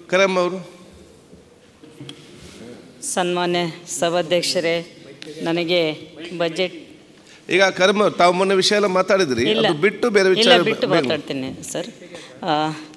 ಕರಮ್ಮ ಅವರು ಸನ್ಮಾನ್ಯ ಸಭಾಧ್ಯಕ್ಷರೇ ನನಗೆ ಬಜೆಟ್ ಈಗ ಕರಮ್ಮ ಅವ್ರು, ತಾವು ಮೊನ್ನೆ ವಿಷಯ ಎಲ್ಲ ಮಾತಾಡಿದ್ರಿ ಇಲ್ಲ ಅದು ಬಿಟ್ಟು ಬೇರೆ ಇಲ್ಲ ವಿಚಾರ ಬಿಟ್ಟು ಬೇಕು. ಮಾತಾಡ್ತೀನಿ ಸರ್ ಆ,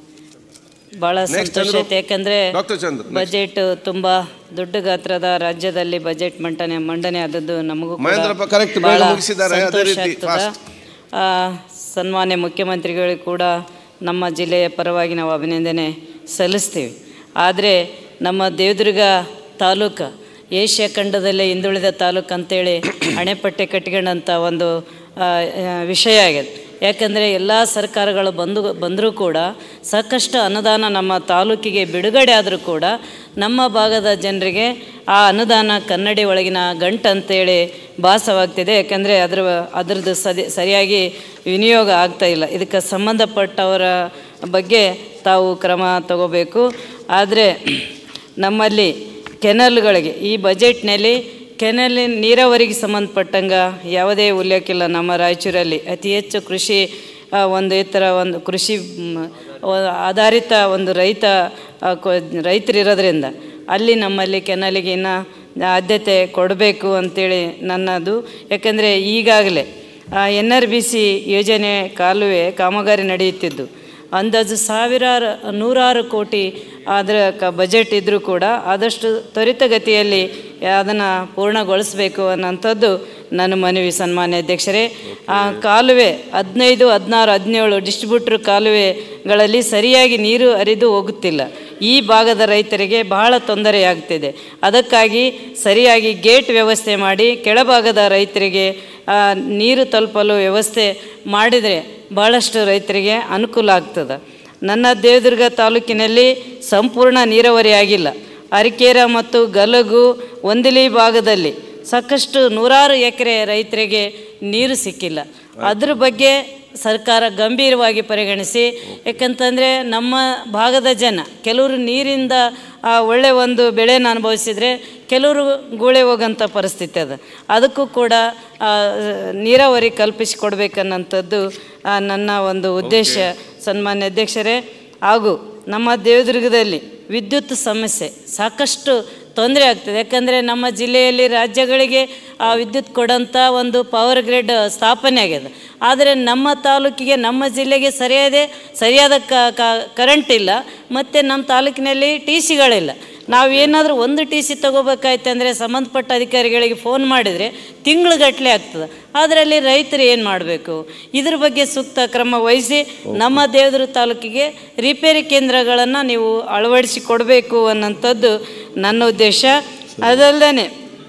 ಭಾಳ Next ಸಂತೋಷ ಚಂದ್ರು. ಆಯ್ತು ಯಾಕಂದರೆ ಡಾಕ್ಟರ್ ಚಂದ್ರ next. ಬಜೆಟ್ ತುಂಬ ದೊಡ್ಡ ಗಾತ್ರದ ರಾಜ್ಯದಲ್ಲಿ ಬಜೆಟ್ ಮಂಡನೆ ಮಂಡನೆ ಆದದ್ದು ನಮಗೂ ಕೂಡ ಮಹೇಂದ್ರಪ್ಪ correct, ಬೇಗ ಭಾಳ ಮುಗಿಸಿದ್ದಾರೆ. ಅದೇ ಸಂತೋಷ ರೀತಿ ಆಗ್ತದ. fast. ಆ, ಸನ್ಮಾನ್ಯ ಮುಖ್ಯಮಂತ್ರಿಗಳಿಗೂ ಕೂಡ ನಮ್ಮ ಜಿಲ್ಲೆಯ ಪರವಾಗಿ ನಾವು ಅಭಿನಂದನೆ ಸಲ್ಲಿಸ್ತೀವಿ ಆದರೆ ನಮ್ಮ ದೇವದುರ್ಗ ತಾಲೂಕು ಏಷ್ಯಾ ಖಂಡದಲ್ಲೇ ಹಿಂದುಳಿದ ತಾಲೂಕು ಅಂತೇಳಿ ಅಣೆಪಟ್ಟೆ ಕಟ್ಕೊಂಡಂಥ ಒಂದು ಆ, ಆ, ವಿಷಯ ಆಗಿದೆ ಯಾಕಂದರೆ ಎಲ್ಲ ಸರ್ಕಾರಗಳು ಬಂದು ಬಂದರೂ ಕೂಡ ಸಾಕಷ್ಟು ಅನುದಾನ ನಮ್ಮ ತಾಲೂಕಿಗೆ ಬಿಡುಗಡೆ ಆದರೂ ಕೂಡ ನಮ್ಮ ಭಾಗದ ಜನರಿಗೆ ಆ ಅನುದಾನ ಕನ್ನಡಿ ಒಳಗಿನ ಗಂಟು ಅಂತೇಳಿ ಭಾಸವಾಗ್ತಿದೆ ಯಾಕಂದರೆ ಅದ್ರ ಅದ್ರದ್ದು ಸದಿ ಸರಿಯಾಗಿ ವಿನಿಯೋಗ ಆಗ್ತಾ ಇಲ್ಲ ಇದಕ್ಕೆ ಸಂಬಂಧಪಟ್ಟವರ ಬಗ್ಗೆ ತಾವು ಕ್ರಮ ತಗೋಬೇಕು ಆದರೆ ನಮ್ಮಲ್ಲಿ ಕೆನಲ್ಗಳಿಗೆ ಈ ಬಜೆಟ್ನಲ್ಲಿ ಕೆನಲ್ ನೀರಾವರಿಗೆ ಸಂಬಂಧಪಟ್ಟಂಗೆ ಯಾವುದೇ ಉಲ್ಲೇಖ ಇಲ್ಲ ನಮ್ಮ ರಾಯಚೂರಲ್ಲಿ ಅತಿ ಹೆಚ್ಚು ಕೃಷಿ ಆ, ಒಂದು ಈ ಥರ ಒಂದು ಕೃಷಿ ಮ್, ವ- ಆಧಾರಿತ ಒಂದು ರೈತ ಆ, ಕೊ- ರೈತರಿರೋದ್ರಿಂದ ಅಲ್ಲಿ ನಮ್ಮಲ್ಲಿ ಕೆನಲಿಗೆ ಇನ್ನು ಆದ್ಯತೆ ಕೊಡಬೇಕು ಅಂತೇಳಿ ನನ್ನದು ಯಾಕಂದರೆ ಈಗಾಗಲೇ ಎನ್ ಆರ್ ಬಿ ಸಿ ಯೋಜನೆ ಕಾಲುವೆ ಕಾಮಗಾರಿ ನಡೆಯುತ್ತಿದ್ದು ಅಂದಾಜು ಸಾವಿರಾರು ನೂರಾರು ಕೋಟಿ ಅದರ ಕ ಬಜೆಟ್ ಇದ್ದರೂ ಕೂಡ ಆದಷ್ಟು ತ್ವರಿತಗತಿಯಲ್ಲಿ ಅದನ್ನು ಪೂರ್ಣಗೊಳಿಸಬೇಕು ಅನ್ನೋಂಥದ್ದು ನನ್ನ ಮನವಿ ಸನ್ಮಾನ್ಯ ಅಧ್ಯಕ್ಷರೇ ಆ ಕಾಲುವೆ ಹದಿನೈದು ಹದಿನಾರು ಹದಿನೇಳು ಡಿಸ್ಟ್ರಿಬ್ಯೂಟ್ರ್ ಕಾಲುವೆಗಳಲ್ಲಿ ಸರಿಯಾಗಿ ನೀರು ಹರಿದು ಹೋಗುತ್ತಿಲ್ಲ ಈ ಭಾಗದ ರೈತರಿಗೆ ಬಹಳ ತೊಂದರೆಯಾಗ್ತಿದೆ ಅದಕ್ಕಾಗಿ ಸರಿಯಾಗಿ ಗೇಟ್ ವ್ಯವಸ್ಥೆ ಮಾಡಿ ಕೆಳಭಾಗದ ರೈತರಿಗೆ ಆ, ನೀರು ತಲುಪಲು ವ್ಯವಸ್ಥೆ ಮಾಡಿದರೆ ಭಾಳಷ್ಟು ರೈತರಿಗೆ ಅನುಕೂಲ ಆಗ್ತದೆ ನನ್ನ ದೇವದುರ್ಗ ತಾಲೂಕಿನಲ್ಲಿ ಸಂಪೂರ್ಣ ನೀರಾವರಿ ಆಗಿಲ್ಲ ಅರಿಕೇರ ಮತ್ತು ಗಲಗು ಒಂದಿಲಿ ಭಾಗದಲ್ಲಿ ಸಾಕಷ್ಟು ನೂರಾರು ಎಕರೆ ರೈತರಿಗೆ ನೀರು ಸಿಕ್ಕಿಲ್ಲ ಅದ್ರ ಬಗ್ಗೆ ಸರ್ಕಾರ ಗಂಭೀರವಾಗಿ ಪರಿಗಣಿಸಿ ಯಾಕಂತಂದರೆ ನಮ್ಮ ಭಾಗದ ಜನ ಕೆಲವರು ನೀರಿಂದ ಆ, ಒಳ್ಳೆ ಒಂದು ಬೆಳೆನ ಅನುಭವಿಸಿದರೆ ಕೆಲವರು ಗೂಳೆ ಹೋಗೋಂಥ ಪರಿಸ್ಥಿತಿ ಅದ ಅದಕ್ಕೂ ಕೂಡ ಆ, ನೀರಾವರಿ ಕಲ್ಪಿಸಿಕೊಡ್ಬೇಕನ್ನೋಂಥದ್ದು ಆ, ನನ್ನ ಒಂದು ಉದ್ದೇಶ ಸನ್ಮಾನ್ಯ ಅಧ್ಯಕ್ಷರೇ ಹಾಗೂ ನಮ್ಮ ದೇವದುರ್ಗದಲ್ಲಿ ವಿದ್ಯುತ್ ಸಮಸ್ಯೆ ಸಾಕಷ್ಟು ತೊಂದರೆ ಆಗ್ತದೆ ಯಾಕಂದರೆ ನಮ್ಮ ಜಿಲ್ಲೆಯಲ್ಲಿ ರಾಜ್ಯಗಳಿಗೆ ಆ ವಿದ್ಯುತ್ ಕೊಡೋಂಥ ಒಂದು ಪವರ್ ಗ್ರಿಡ್ ಸ್ಥಾಪನೆ ಆಗಿದೆ ಆದರೆ ನಮ್ಮ ತಾಲೂಕಿಗೆ ನಮ್ಮ ಜಿಲ್ಲೆಗೆ ಸರಿಯಾದ ಸರಿಯಾದ ಕ ಕ- ಕರೆಂಟ್ ಇಲ್ಲ ಮತ್ತು ನಮ್ಮ ತಾಲೂಕಿನಲ್ಲಿ ಟಿ ಸಿಗಳಿಲ್ಲ ನಾವೇನಾದರೂ ಒಂದು ಟಿ ಸಿ ತೊಗೋಬೇಕಾಯ್ತು ಅಂದರೆ ಸಂಬಂಧಪಟ್ಟ ಅಧಿಕಾರಿಗಳಿಗೆ ಫೋನ್ ಮಾಡಿದರೆ ತಿಂಗಳುಗಟ್ಟಲೆ ಆಗ್ತದೆ ಅದರಲ್ಲಿ ರೈತರು ಏನು ಮಾಡಬೇಕು ಇದ್ರ ಬಗ್ಗೆ ಸೂಕ್ತ ಕ್ರಮ ವಹಿಸಿ ನಮ್ಮ ದೇವದುರ್ಗ ತಾಲೂಕಿಗೆ ರಿಪೇರಿ ಕೇಂದ್ರಗಳನ್ನು ನೀವು ಅಳವಡಿಸಿ ಕೊಡಬೇಕು ಅನ್ನೋಂಥದ್ದು ನನ್ನ ಉದ್ದೇಶ ಅದಲ್ಲದೆ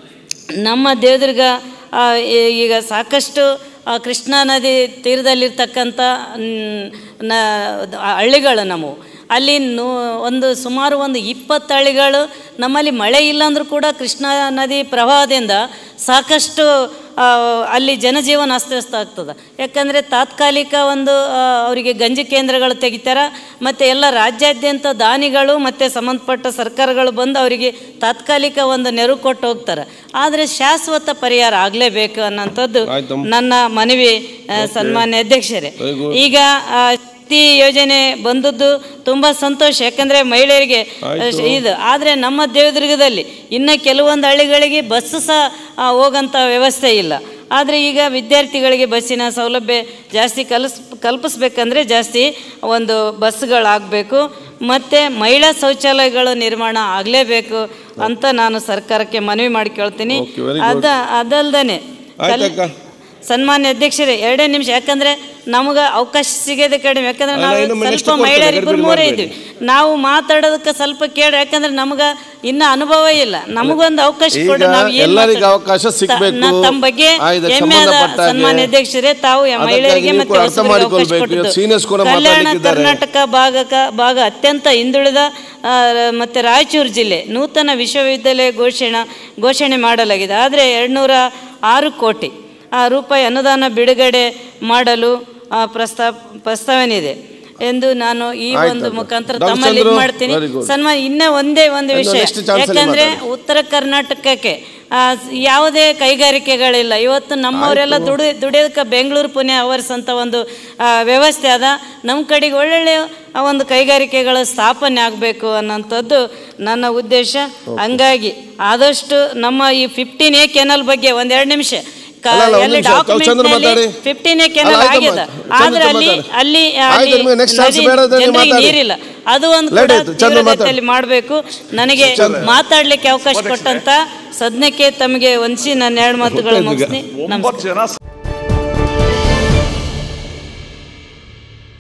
ನಮ್ಮ ದೇವದುರ್ಗ ಆ, ಈ- ಈಗ ಸಾಕಷ್ಟು ಆ, ಕೃಷ್ಣಾ ನದಿ ತೀರದಲ್ಲಿರ್ತಕ್ಕಂಥ ನ್- ನ ಹಳ್ಳಿಗಳು ನಮ್ಮವು ಅಲ್ಲಿ ನೂ ಒಂದು ಸುಮಾರು ಒಂದು ಇಪ್ಪತ್ತು ಹಳ್ಳಿಗಳು ನಮ್ಮಲ್ಲಿ ಮಳೆ ಇಲ್ಲ ಅಂದರೂ ಕೂಡ ಕೃಷ್ಣಾ ನದಿ ಪ್ರವಾಹದಿಂದ ಸಾಕಷ್ಟು ಆ, ಅಲ್ಲಿ ಜನಜೀವನ ಅಸ್ತವ್ಯಸ್ತ ಆಗ್ತದೆ ಯಾಕಂದರೆ ತಾತ್ಕಾಲಿಕ ಒಂದು ಆ, ಅವರಿಗೆ ಗಂಜಿ ಕೇಂದ್ರಗಳು ತೆಗಿತಾರೆ ಮತ್ತು ಎಲ್ಲ ರಾಜ್ಯಾದ್ಯಂತ ದಾನಿಗಳು ಮತ್ತು ಸಂಬಂಧಪಟ್ಟ ಸರ್ಕಾರಗಳು ಬಂದು ಅವರಿಗೆ ತಾತ್ಕಾಲಿಕ ಒಂದು ನೆರವು ಕೊಟ್ಟು ಹೋಗ್ತಾರೆ ಆದರೆ ಶಾಶ್ವತ ಪರಿಹಾರ ಆಗಲೇಬೇಕು ಅನ್ನೋಂಥದ್ದು ಆಯ್ತಮ್ಮ. ನನ್ನ ಮನವಿ ಆ, ಸನ್ಮಾನ್ಯ ಅಧ್ಯಕ್ಷರೇ Very good. ಈಗ ಆ, ಶಕ್ತಿ ಯೋಜನೆ ಬಂದದ್ದು ತುಂಬ ಸಂತೋಷ ಯಾಕಂದರೆ ಮಹಿಳೆಯರಿಗೆ ಆಯ್ತು. ಇದು ಆದರೆ ನಮ್ಮ ದೇವದುರ್ಗದಲ್ಲಿ ಇನ್ನು ಕೆಲವೊಂದು ಹಳ್ಳಿಗಳಿಗೆ ಬಸ್ ಸಹ ಆ, ಹೋಗೋಂಥ ವ್ಯವಸ್ಥೆ ಇಲ್ಲ ಆದರೆ ಈಗ ವಿದ್ಯಾರ್ಥಿಗಳಿಗೆ ಬಸ್ಸಿನ ಸೌಲಭ್ಯ ಜಾಸ್ತಿ ಕಲಿಸ್ ಕಲ್ಪಿಸ್ಬೇಕಂದ್ರೆ ಜಾಸ್ತಿ ಒಂದು ಬಸ್ಗಳಾಗಬೇಕು ಮತ್ತು ಮಹಿಳಾ ಶೌಚಾಲಯಗಳು ನಿರ್ಮಾಣ ಆಗಲೇಬೇಕು ಅಂತ ನಾನು ಸರ್ಕಾರಕ್ಕೆ ಮನವಿ ಮಾಡಿ ಕೇಳ್ತೀನಿ Okay, very good. ಅದ ಅದಲ್ದೇ ಆಯ್ತಕ್ಕ ಸನ್ಮಾನ್ಯ ಅಧ್ಯಕ್ಷರೇ ಎರಡೇ ನಿಮಿಷ ಯಾಕಂದ್ರೆ ನಮಗೆ ಅವಕಾಶ ಸಿಗೋದೇ ಕಡಿಮೆ ಯಾಕಂದ್ರೆ ಅಲ್ಲ, ನಾವು ಇನ್ನೊಮ್ಮೆ next ಸ್ವಲ್ಪ ಕೊಡ್ತೇನೆ, ಮಹಿಳೆಯರು ಇಬ್ಬರು ಗಡಿಬಿಡಿ ಮೂರೇ ಮಾಡ್ಬೇಡಿ. ಇದ್ವಿ ನಾವು ಮಾತಾಡೋದಕ್ಕೆ ಸ್ವಲ್ಪ ಕೇಳಿ ಯಾಕಂದ್ರೆ ನಮ್ಗೆ ಇನ್ನೂ ಅನುಭವ ಇಲ್ಲ ನಮಗೊಂದು ಅವಕಾಶ ಈಗ ಕೊಡಿ ನಾವು ಏನ್ ಎಲ್ಲರಿಗೂ ಮಾತಾಡ್- ಅವಕಾಶ ಸಿಗ್ಬೇಕು. ತ- ನಾ- ತಮ್ಮ ಬಗ್ಗೆ ಆ, ಇದಕ್ಕೆ ಹೆಮ್ಮೆ ಆದ ಸಂಬಂಧಪಟ್ಟ ಹಾಗೆ ಸನ್ಮಾನ್ಯ ಅಧ್ಯಕ್ಷರೇ ತಾವು ಯ- ಅದಕ್ಕಾಗಿ ಮಹಿಳೆಯರಿಗೆ ನೀವು ಮತ್ತೆ ಕೂಡ ಅರ್ಥ ಹೊಸಬರಿಗೆ ಅವಕಾಶ ಮಾಡಿಕೊಳ್ಬೇಕು. ಕೊಟ್ಟಿದ್ದು. ಇವತ್ತು seniors ಕೂಡ ಕಲ್ಯಾಣ ಮಾತಾಡ್ಲಿಕ್ಕಿದ್ದಾರೆ. ಕರ್ನಾಟಕ ಭಾಗಕ ಭಾಗ ಅತ್ಯಂತ ಹಿಂದುಳಿದ ಆ, ಮತ್ತು ರಾಯಚೂರು ಜಿಲ್ಲೆ ನೂತನ ವಿಶ್ವವಿದ್ಯಾಲಯ ಘೋಷಣೆ ಘೋಷಣೆ ಮಾಡಲಾಗಿದೆ ಆದರೆ ಎರಡುನೂರ ಆರು ಕೋಟಿ ಆ, ರೂಪಾಯಿ ಅನುದಾನ ಬಿಡುಗಡೆ ಮಾಡಲು ಆ, ಪ್ರಸ್ತಾಪ ಪ್ರಸ್ತಾವನೆ ಇದೆ ಎಂದು ನಾನು ಈ ಆಯ್ತು ಒಂದು ಅಕ್ಕ. ಮುಖಾಂತರ ಡಾಕ್ಟರ್ ತಮ್ಮಲ್ಲಿ ಚಂದ್ರು, ಇದು ಮಾಡ್ತೀನಿ very good. ಸನ್ಮಾನ ಇನ್ನೂ ಒಂದೇ ಒಂದು ಇನ್ನು ವಿಷಯ next chance ಅಲ್ಲಿ ಯಾಕಂದ್ರೆ ಮಾತಾಡಿ. ಉತ್ತರ ಕರ್ನಾಟಕಕ್ಕೆ ಆ, ಯಾವುದೇ ಕೈಗಾರಿಕೆಗಳಿಲ್ಲ ಇವತ್ತು ನಮ್ಮವರೆಲ್ಲ ದುಡಿ ದುಡಿಯೋದಕ್ಕೆ ಬೆಂಗಳೂರು ಪುಣೆ ಅವರ್ಸ್ ಅಂತ ಒಂದು ಆ, ವ್ಯವಸ್ಥೆ ಅದ ನಮ್ಮ ಕಡೆಗೆ ಒಳ್ಳೊಳ್ಳೆ ಆ ಒಂದು ಕೈಗಾರಿಕೆಗಳ ಸ್ಥಾಪನೆ ಆಗಬೇಕು ಅನ್ನೋಂಥದ್ದು ನನ್ನ ಉದ್ದೇಶ ಹಂಗಾಗಿ ಆದಷ್ಟು ನಮ್ಮ ಈ ಫಿಫ್ಟೀನ್ ಎ ಕೆನಲ್ ಬಗ್ಗೆ ಒಂದೆರಡು ನಿಮಿಷ ಕ- ಅಲ್ಲ, ಅಲ್ಲ, ಒಂದ್ ಎಲ್ಲಿ ನಿಮಿಷ. ತಾವು ಚಂದ್ರ ಮಾತಾಡಿ. ಫಿಫ್ಟೀನ್ ಎ ಕೆನಲ್ ಅಲ್ಲ, ಆಯ್ತು ಆಗಿದೆ ಅಮ್ಮ. ಆದ್ರೆ ಚಂದ್ರ ಅಲ್ಲಿ ಮಾತಾಡಿ. ಅಲ್ಲಿ ಆಯ್ತು, ಅಲ್ಲಿ ನಿಮಗೆ next chance ನದಿ- ಬೇಡ ಅಂದ್ರೆ ನೀವು ಜನರಿಗೆ ಮಾತಾಡಿ. ನೀರಿಲ್ಲ ಅದು ಒಂದು Let ಕೂಡ it, ಚಂದ್ರ ಮಾತಾಡಿ. ತೀವ್ರಗತಿಯಲ್ಲಿ ಮಾಡಬೇಕು ನನಗೆ ಮಾತಾಡ್ಲಿಕ್ಕೆ ಅವಕಾಶ ಕೊಟ್ಟಂತ ಸದ್ಯಕ್ಕೆ ತಮಗೆ ಒಂದ್ಸಿ ನಾನು ಎರಡು ಮಾತುಗಳು ಮುಗಿಸ್ತೀನಿ ಒಂಬತ್ತು ಜನ